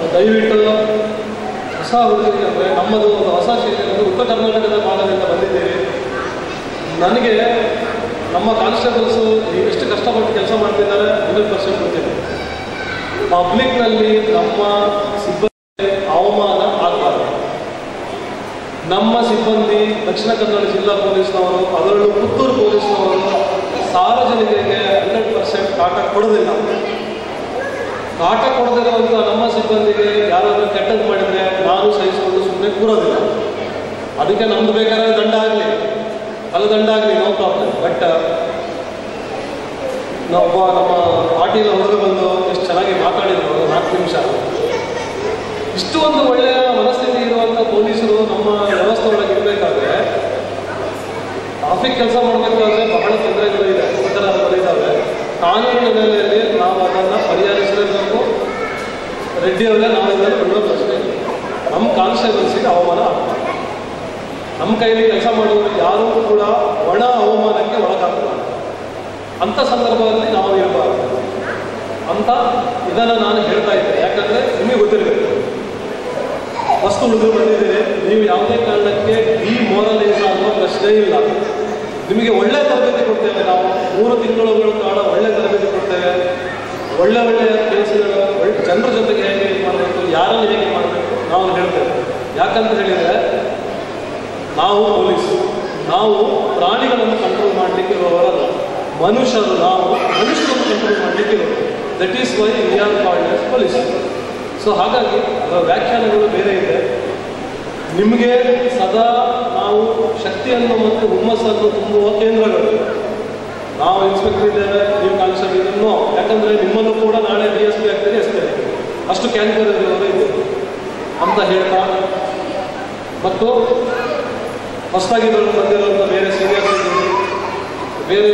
ದಯವಿಟ್ಟು ಹೊಸ ಹುಡುಗರಿಗೆ ಅಂದರೆ ನಮ್ಮದು ಒಂದು ಹೊಸ ಶೈಲಿ ಅಂದರೆ ಉತ್ತರ ಕರ್ನಾಟಕದ ಭಾಗದಿಂದ ಬಂದಿದ್ದೀವಿ ನನಗೆ ನಮ್ಮ ಕಾನ್ಸ್ಟೇಬಲ್ಸು ಎಷ್ಟು ಕಷ್ಟಪಟ್ಟು ಕೆಲಸ ಮಾಡ್ತಿದ್ದಾರೆ ಹಂಡ್ರೆಡ್ ಪರ್ಸೆಂಟ್ ಗೊತ್ತಿದೆ ಪಬ್ಲಿಕ್ನಲ್ಲಿ ನಮ್ಮ ಸಿಬ್ಬಂದಿ ಅವಮಾನ ಆಗಬಾರ್ದು ನಮ್ಮ ಸಿಬ್ಬಂದಿ ದಕ್ಷಿಣ ಕನ್ನಡ ಜಿಲ್ಲಾ ಪೊಲೀಸ್ನವರು ಅದರಲ್ಲೂ ಪುತ್ತೂರು ಪೊಲೀಸ್ನವರು ಸಾರ್ವಜನಿಕರಿಗೆ ಹಂಡ್ರೆಡ್ ಪರ್ಸೆಂಟ್ ಕಾಟ ಕೊಡೋದಿಲ್ಲ ಕಾಟ ಕೊಡದಿರುವಂಥ ನಮ್ಮ ಸಿಬ್ಬಂದಿಗೆ ಯಾರಾದರೂ ಕೆಟ್ಟದ್ದು ಮಾಡಿದರೆ ನಾನು ಸಹಿಸಿಕೊಂಡು ಸುಮ್ಮನೆ ಕೂರೋದಿಲ್ಲ ಅದಕ್ಕೆ ನಮ್ದು ಬೇಕಾದ್ರೆ ದಂಡ ಆಗಲಿ ಅಲ್ಲ ದಂಡ ಆಗಲಿ ನೋ ಪ್ರಾಬ್ಲಮ್ ಬಟ್ ಒಬ್ಬ ನಮ್ಮ ಪಾಟೀಲ್ ಹುಡುಗ ಬಂದು ಎಷ್ಟು ಚೆನ್ನಾಗಿ ಮಾತಾಡಿದ್ರು ಒಂದು ನಾಲ್ಕು ನಿಮಿಷ ಇಷ್ಟು ಒಂದು ಒಳ್ಳೆಯ ಮನಸ್ಥಿತಿ ಇರುವಂಥ ಪೊಲೀಸರು ನಮ್ಮ ವ್ಯವಸ್ಥೆ ಒಳಗೆ ಇರಬೇಕಾದ್ರೆ ಟ್ರಾಫಿಕ್ ಕೆಲಸ ಮಾಡಬೇಕಾದ್ರೆ ಬಹಳ ತೊಂದರೆಗಳಿದೆ ಅಪರಾಧಗಳಿದ್ದಾವೆ ಕಾನೂನಿನ ನೆಲೆಯಲ್ಲಿ ನಾವು ಅದನ್ನು ಪರಿಹರಿಸಲೇಬೇಕು ರೆಡ್ಡಿ ಅವರೇ ನಾವು ಇದನ್ನು ಬಿಡೋ ಪ್ರಶ್ನೆ ಇಲ್ಲ. ನಮ್ಮ ಕಾನ್ಸ್ಟೇಬಲ್ಸಿಗೆ ಅವಮಾನ ಆಗ್ತದೆ ನಮ್ಮ ಕೈಲಿ ಕೆಲಸ ಮಾಡುವವರು ಯಾರೂ ಕೂಡ ಒಣ ಅವಮಾನಕ್ಕೆ ಒಳಗಾಗಲ್ಲ ಅಂಥ ಸಂದರ್ಭದಲ್ಲಿ ನಾವು ಇರಬಾರ್ದು ಅಂತ ಇದನ್ನು ನಾನು ಹೇಳ್ತಾ ಇದ್ದೆ ಯಾಕಂದರೆ ನಿಮಗೆ ಗೊತ್ತಿರಬೇಕು ವಸ್ತು ಹುಡುಗರು ಬಂದಿದ್ದೀರಿ ನೀವು ಯಾವುದೇ ಕಾರಣಕ್ಕೆ ಈ ಮೋರಲೈಸ್ ಆಗುವ ಪ್ರಶ್ನೆ ಇಲ್ಲ ನಿಮಗೆ ಒಳ್ಳೆ ತರಬೇತಿ ಕೊಡ್ತೇವೆ ನಾವು ಮೂರು ತಿಂಗಳುಗಳ ಕಾಲ ಒಳ್ಳೆ ತರಬೇತಿ ಕೊಡ್ತೇವೆ ಒಳ್ಳೆ ಒಳ್ಳೆಯ ಕೆಲಸಗಳು ಒಳ್ಳೆ ಜನರ ಜೊತೆಗೆ ಹೇಗೆ ಮಾಡಬೇಕು ಯಾರನ್ನು ಹೇಗೆ ಮಾಡಬೇಕು ನಾವು ಹೇಳ್ತೇವೆ ಯಾಕಂತ ಹೇಳಿದರೆ ನಾವು ಪೊಲೀಸ್ ನಾವು ಪ್ರಾಣಿಗಳನ್ನು ಕಂಟ್ರೋಲ್ ಮಾಡಲಿಕ್ಕೆ ಇರುವವರಲ್ಲ ಮನುಷ್ಯರು ನಾವು ಮನುಷ್ಯರನ್ನು ಕಂಟ್ರೋಲ್ ಮಾಡಲಿಕ್ಕೆ ಇರೋದು that is why we are called as police so ಹಾಗಾಗಿ ಅದರ ವ್ಯಾಖ್ಯಾನಗಳು ಬೇರೆ ಇದೆ ನಿಮಗೆ ಸದಾ ನಾವು ಶಕ್ತಿಯನ್ನು ಮತ್ತು ಹುಮ್ಮಸ್ಸನ್ನು ತುಂಬುವ ಕೇಂದ್ರಗಳು ನಾವು ಇನ್ಸ್ಪೆಕ್ಟರ್ ಇದ್ದೇವೆ ನೀವು ಕಾನ್ಸ್ಟೇಬಲ್ ಇದನ್ನು ಯಾಕಂದರೆ ನಿಮ್ಮನ್ನು ಕೂಡ ನಾಳೆ ಡಿ ಎಸ್ ಪಿ ಆಗ್ತದೆ ಎಸ್ತೇವೆ ಅಷ್ಟು ಕ್ಯಾನ್ಸರ್ ಇರುವವರು ಇದೆ ಅಂತ ಹೇಳ್ತಾ ಮತ್ತು ಹೊಸದಾಗಿ ಬಂದಿರುವಂಥ ಬೇರೆ ಸೀನಿಯರ್ಸ್ ಬೇರೆ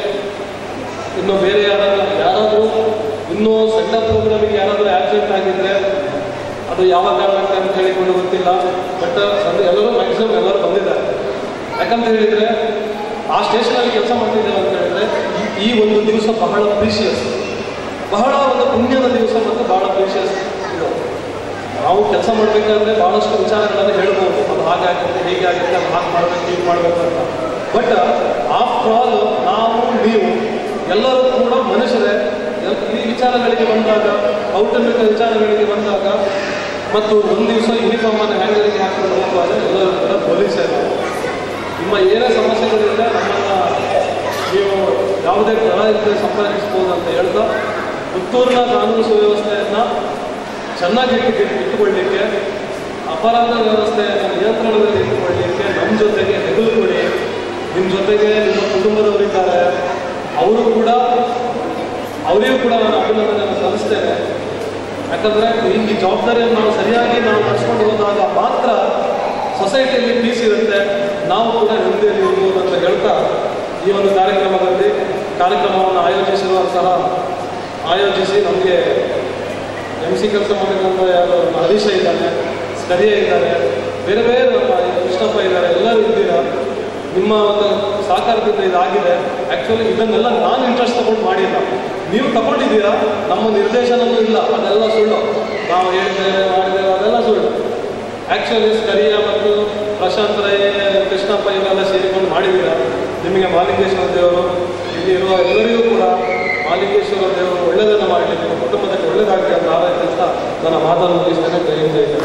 ಇನ್ನು ಬೇರೆ ಯಾರಾದ್ರೂ ಯಾರಾದರೂ ಇನ್ನೂ ಸಣ್ಣ ಪ್ರೋಗ್ರಾಮಿಗೆ ಯಾರಾದರೂ ಆಬ್ಸೆಂಟ್ ಆಗಿದ್ರೆ ಅದು ಯಾವ ಕಾರಣಕ್ಕೆ ಅಂತ ಹೇಳಿಕೊಂಡು ಗೊತ್ತಿಲ್ಲ ಬಟ್ ಅದು ಎಲ್ಲರೂ ಮ್ಯಾಕ್ಸಿಮಮ್ ಎಲ್ಲರೂ ಬಂದಿದ್ದಾರೆ ಯಾಕಂತ ಹೇಳಿದರೆ ಆ ಸ್ಟೇಷನಲ್ಲಿ ಕೆಲಸ ಮಾಡ್ತಿದ್ದೇವೆ ಅಂತ ಹೇಳಿದರೆ ಈ ಒಂದು ದಿವಸ ಬಹಳ ಪ್ರೀಶಿಯಸ್ ಬಹಳ ಒಂದು ಪುಣ್ಯದ ದಿವಸ ಮತ್ತು ಬಹಳ ಪ್ರೀಶಿಯಸ್ ಇದು ನಾವು ಕೆಲಸ ಮಾಡಬೇಕಾದ್ರೆ ಭಾಳಷ್ಟು ವಿಚಾರಗಳನ್ನು ಹೇಳ್ಬೋದು ಅದು ಹಾಗಾಗುತ್ತೆ ಹೀಗೆ ಆಗುತ್ತೆ ಅದು ಹಾಗೆ ಮಾಡಬೇಕು ಹೀಗೆ ಮಾಡಬೇಕು ಅಂತ ಬಟ್ ಆಫ್ಟರ್ ಆಲ್ ನಾವು ನೀವು ಎಲ್ಲರೂ ಕೂಡ ಮನುಷ್ಯರೇ ಎಲ್- ಈ ವಿಚಾರಗಳಿಗೆ ಬಂದಾಗ ಕೌಟುಂಬಿಕ ವಿಚಾರಗಳಿಗೆ ಬಂದಾಗ ಮತ್ತು ಒಂದು ದಿವಸ ಯೂನಿಫಾರ್ಮನ್ನು ಹ್ಯಾಂಗರಿಗೆ ಹಾಕೊಂಡು ಹೋಗುವಾಗ ಎಲ್ಲರೂ ಕೂಡ ಪೊಲೀಸೇ ನಾವು ನಿಮ್ಮ ಏನೇ ಸಮಸ್ಯೆಗಳಿದ್ರೆ ನಮ್ಮನ್ನು ನೀವು ಯಾವುದೇ ಕ್ರಮ ಇಲ್ಲದೆ ಸಂಪರ್ಕಿಸ್ಬೋದು ಅಂತ ಹೇಳ್ತಾ ಪುತ್ತೂರಿನ ಕಾನೂನು ಸುವ್ಯವಸ್ಥೆಯನ್ನು ಚೆನ್ನಾಗಿ ಇಟ್ಟು ಇಟ್ಟುಕೊಳ್ಳಿಕ್ಕೆ ಅಪರಾಧ ವ್ಯವಸ್ಥೆಯನ್ನು ನಿಯಂತ್ರಣದಲ್ಲಿ ಇಟ್ಟುಕೊಳ್ಳಿಕ್ಕೆ ನಮ್ಮ ಜೊತೆಗೆ ಹೆಗಲು ಕೊಡಿ ನಿಮ್ಮ ಜೊತೆಗೆ ನಿಮ್ಮ ಕುಟುಂಬದವರಿದ್ದಾರೆ ಅವರು ಕೂಡ ಅವರಿಗೂ ಕೂಡ ನಾನು ಅಭಿನಂದನೆಯನ್ನು ಸಲ್ಲಿಸ್ತೇನೆ ಯಾಕಂದರೆ ಈ ಈ ಜವಾಬ್ದಾರಿಯನ್ನು ನಾವು ಸರಿಯಾಗಿ ನಾವು ನಡೆಸ್ಕೊಂಡು ಹೋದಾಗ ಮಾತ್ರ ಸೊಸೈಟಿಯಲ್ಲಿ ಪೀಸ್ ಇರುತ್ತೆ ನಾವು ಕೂಡ ನೆಮ್ಮದಿಯಲ್ಲಿ ಇರ್ಬೋದು ಅಂತ ಹೇಳ್ತಾ ಈ ಒಂದು ಕಾರ್ಯಕ್ರಮದಲ್ಲಿ ಕಾರ್ಯಕ್ರಮವನ್ನು ಆಯೋಜಿಸಿರುವಂತಹ ಆಯೋಜಿಸಿ ನಮಗೆ ಎಮ್ ಸಿ ಕೆಲಸ ಮಾಡಿದಂಥ ಯಾರು ಹರೀಶ ಇದ್ದಾನೆ ಸ್ಕರಿಯ ಇದ್ದಾರೆ ಬೇರೆ ಬೇರೆ ನಮ್ಮ ಕೃಷ್ಣಪ್ಪ ಇದ್ದಾರೆ ಎಲ್ಲರೂ ಇದ್ದೀರಾ ನಿಮ್ಮ ಒಂದು ಸಹಕಾರದಿಂದ ಇದಾಗಿದೆ ಆ್ಯಕ್ಚುಲಿ ಇದನ್ನೆಲ್ಲ ನಾನು ಇಂಟ್ರೆಸ್ಟ್ ತಗೊಂಡು ಮಾಡಿಲ್ಲ ನೀವು ತಗೊಂಡಿದ್ದೀರಾ ನಮ್ಮ ನಿರ್ದೇಶನವೂ ಇಲ್ಲ ಅದೆಲ್ಲ ಸುಳ್ಳು ನಾವು ಹೇಳಿದ್ದೇವೆ ಮಾಡಿದ್ದೇವೆ ಅದೆಲ್ಲ ಸುಳ್ಳು ಆ್ಯಕ್ಚುಲಿ ಸ್ಕರಿಯ ಮತ್ತು ಪ್ರಶಾಂತ್ ರೈ ಕೃಷ್ಣಪ್ಪ ಇವರೆಲ್ಲ ಸೇರಿಕೊಂಡು ಮಾಡಿದ್ದೀರಾ ನಿಮಗೆ ಮಾಲಿಂಗೇಶ್ವರ ದೇವರು ಇಲ್ಲಿ ಇರುವ ಎಲ್ಲರಿಗೂ ಕೂಡ ಮಾಲಿಂಗೇಶ್ವರ ದೇವರು ಒಳ್ಳೆಯದನ್ನು ಮಾಡಲಿ ನಿಮ್ಮ ಕುಟುಂಬದಲ್ಲಿ ಒಳ್ಳೆಯದಾಗಲಿ ಅಂತ ಆರೈಕೆ ಅಂತ ನನ್ನ ಮಾತನ್ನು ಮುಗಿಸ್ತೇನೆ ಜೈ ಹಿಂದ್ ಜೈ ಕರ್ನಾಟಕ.